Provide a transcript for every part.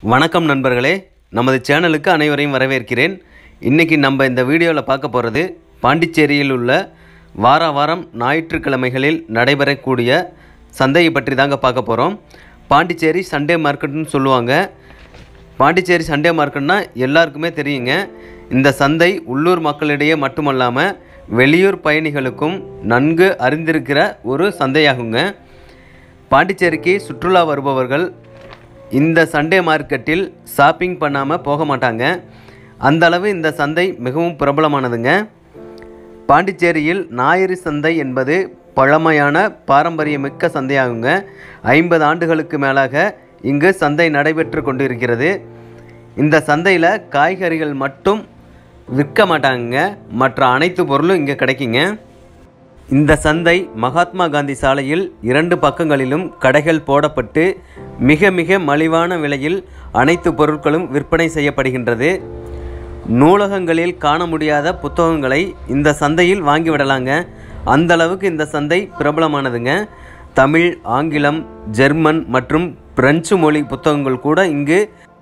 வணக்கம் நண்பர்களே நமது சேனலுக்கு அனைவரையும் வரவேற்கிறேன் இன்றைக்கி நம்ம இந்த வீடியோவில் பார்க்க போகிறது பாண்டிச்சேரியில் உள்ள வார வாரம் ஞாயிற்றுக்கிழமைகளில் நடைபெறக்கூடிய சந்தையை பற்றி தாங்க பார்க்க போகிறோம் பாண்டிச்சேரி சண்டே மார்க்கெட்னு சொல்லுவாங்க பாண்டிச்சேரி சண்டே மார்க்கெட்னா எல்லாருக்குமே தெரியுங்க இந்த சந்தை உள்ளூர் மக்களிடையே மட்டுமல்லாமல் வெளியூர் பயணிகளுக்கும் நன்கு அறிந்திருக்கிற ஒரு சந்தையாகுங்க பாண்டிச்சேரிக்கு சுற்றுலா வருபவர்கள் இந்த சண்டே மார்க்கெட்டில் ஷாப்பிங் பண்ணாமல் போக மாட்டாங்க அந்த அளவு இந்த சந்தை மிகவும் பிரபலமானதுங்க பாண்டிச்சேரியில் ஞாயிறு சந்தை என்பது பழமையான பாரம்பரியமிக்க சந்தையாகுங்க ஐம்பது ஆண்டுகளுக்கு மேலாக இங்கு சந்தை நடைபெற்று கொண்டிருக்கிறது இந்த சந்தையில் காய்கறிகள் மட்டும் விற்க மாட்டாங்க மற்ற அனைத்து பொருளும் இங்கே கிடைக்குங்க இந்த சந்தை மகாத்மா காந்தி சாலையில் இரண்டு பக்கங்களிலும் கடைகள் போடப்பட்டு மிக மிக மலிவான விலையில் அனைத்து பொருட்களும் விற்பனை செய்யப்படுகின்றது நூலகங்களில் காண முடியாத புத்தகங்களை இந்த சந்தையில் வாங்கிவிடலாங்க அந்த அளவுக்கு இந்த சந்தை பிரபலமானதுங்க தமிழ் ஆங்கிலம் ஜெர்மன் மற்றும் பிரெஞ்சு மொழி புத்தகங்கள் கூட இங்கு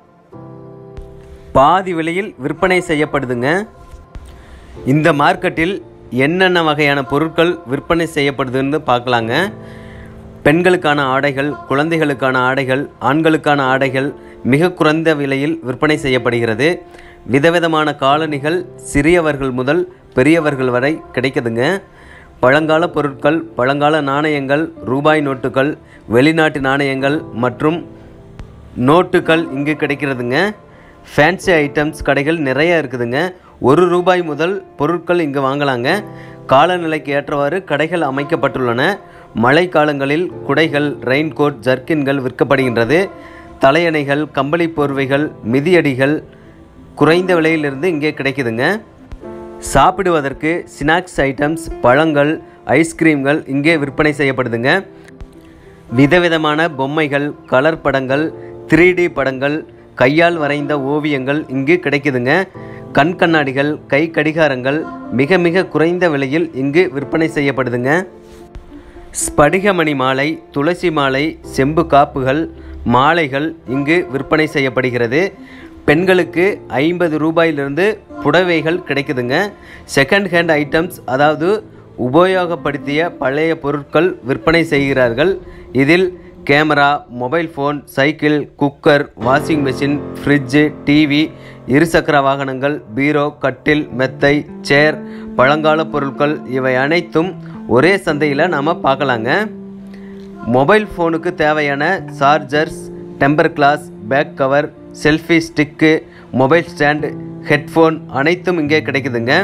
பாதி விலையில் விற்பனை செய்யப்படுதுங்க இந்த மார்க்கெட்டில் என்னென்ன வகையான பொருட்கள் விற்பனை செய்யப்படுதுன்னு பார்க்கலாங்க பெண்களுக்கான ஆடைகள் குழந்தைகளுக்கான ஆடைகள் ஆண்களுக்கான ஆடைகள் மிக குறைந்த விலையில் விற்பனை செய்யப்படுகிறது விதவிதமான காலணிகள் சிறியவர்கள் முதல் பெரியவர்கள் வரை கிடைக்குதுங்க பழங்கால பொருட்கள் பழங்கால நாணயங்கள் ரூபாய் நோட்டுகள் வெளிநாட்டு நாணயங்கள் மற்றும் நோட்டுகள் இங்கு கிடைக்கிறதுங்க ஃபேன்சி ஐட்டம்ஸ் கடைகள் நிறைய இருக்குதுங்க ஒரு ரூபாய் முதல் பொருட்கள் இங்கு வாங்கலாங்க காலநிலைக்கு ஏற்றவாறு கடைகள் அமைக்கப்பட்டுள்ளன மழை காலங்களில் குடைகள் ரெயின்கோட் ஜர்க்கின்கள் விற்கப்படுகின்றது தலையணைகள் கம்பளி போர்வைகள் மிதியடிகள் குறைந்த விலையிலிருந்து இங்கே கிடைக்குதுங்க சாப்பிடுவதற்கு ஸ்நாக்ஸ் ஐட்டம்ஸ் பழங்கள் ஐஸ்கிரீம்கள் இங்கே விற்பனை செய்யப்படுதுங்க விதவிதமான பொம்மைகள் கலர் படங்கள் த்ரீ டி படங்கள் கையால் வரைந்த ஓவியங்கள் இங்கு கிடைக்குதுங்க கண் கண்ணாடிகள் கை கடிகாரங்கள் மிக மிக குறைந்த விலையில் இங்கு விற்பனை செய்யப்படுதுங்க ஸ்படிகமணி மாலை துளசி மாலை செம்பு காப்புகள் மாலைகள் இங்கு விற்பனை செய்யப்படுகிறது பெண்களுக்கு ஐம்பது ரூபாயிலிருந்து புடவைகள் கிடைக்குதுங்க செகண்ட் ஹேண்ட் ஐட்டம்ஸ் அதாவது உபயோகப்படுத்திய பழைய பொருட்கள் விற்பனை செய்கிறார்கள் இதில் camera mobile phone cycle cooker washing machine fridge TV இருசக்கர வாகனங்கள் பீரோ கட்டில் மெத்தை சேர் பழங்கால பொருட்கள் இவை அனைத்தும் ஒரே சந்தையில் நாம் பார்க்கலாங்க மொபைல் ஃபோனுக்கு தேவையான chargers temper glass back cover selfie stick mobile stand headphone அனைத்தும் இங்கே கிடைக்குதுங்க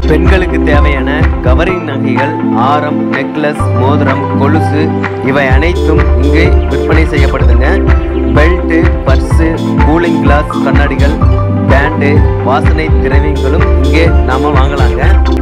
பெண்களுக்கு தேவையான கவரிங் நகைகள் ஆரம் நெக்லஸ் மோதிரம் கொலுசு இவை அனைத்தும் இங்கே விற்பனை செய்யப்படுதுங்க பெல்ட்டு பர்ஸு கூலிங் கிளாஸ் கண்ணாடிகள் பேண்டு வாசனை திரவியங்களும் இங்கே நாம வாங்கலாங்க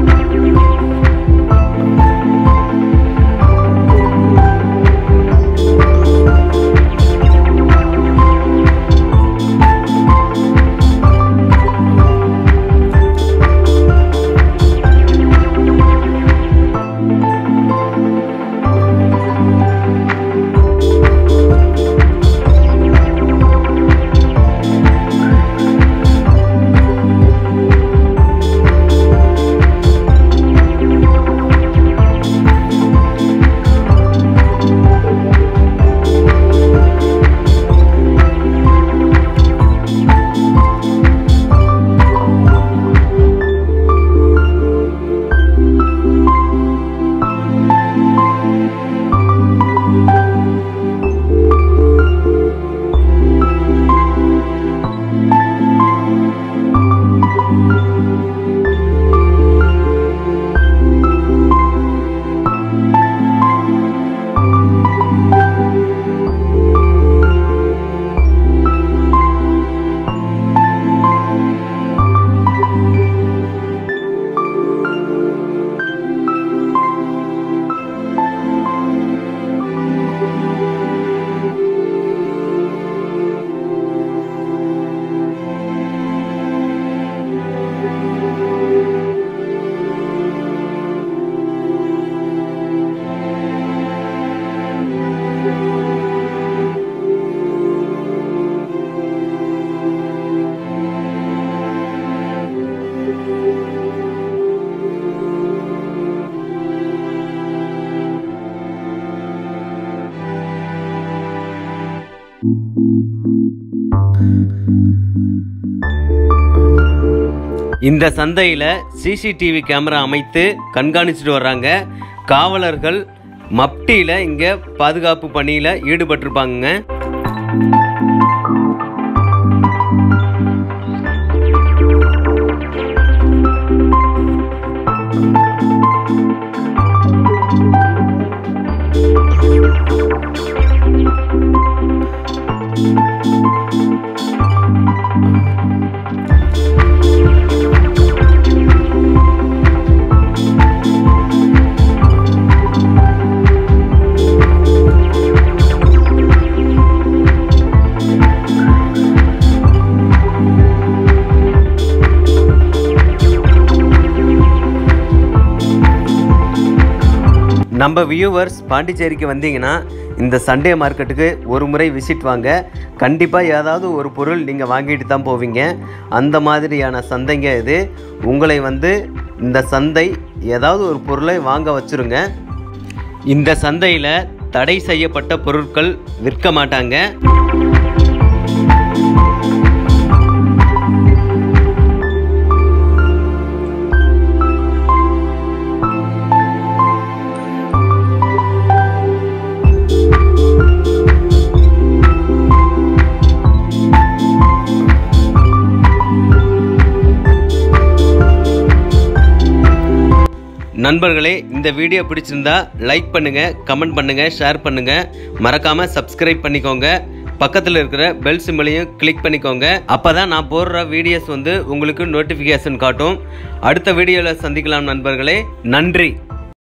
இந்த சந்தையில் சிசிடிவி கேமரா அமைத்து கண்காணிச்சுட்டு வர்றாங்க காவலர்கள் மப்டியில் இங்கே பாதுகாப்பு பணியில் ஈடுபட்டிருப்பாங்க நம்ம வியூவர்ஸ் பாண்டிச்சேரிக்கு வந்தீங்கன்னா இந்த சண்டே மார்க்கெட்டுக்கு ஒரு முறை விசிட் வாங்க கண்டிப்பாக ஏதாவது ஒரு பொருள் நீங்கள் வாங்கிட்டு தான் போவீங்க அந்த மாதிரியான சந்தைங்க இது உங்களை வந்து இந்த சந்தை ஏதாவது ஒரு பொருளை வாங்க வச்சுருங்க இந்த சந்தையில் தடை செய்யப்பட்ட பொருட்கள் விற்க மாட்டாங்க நண்பர்களே இந்த வீடியோ பிடிச்சிருந்தா லைக் பண்ணுங்க கமெண்ட் பண்ணுங்க ஷேர் பண்ணுங்க மறக்காம சப்ஸ்கிரைப் பண்ணிக்கோங்க பக்கத்தில் இருக்கிற பெல் சிம்பிளையும் கிளிக் பண்ணிக்கோங்க அப்பதான் நான் போடுற வீடியோஸ் வந்து உங்களுக்கு நோட்டிஃபிகேஷன் காட்டும் அடுத்த வீடியோவில் சந்திக்கலாம் நண்பர்களே நன்றி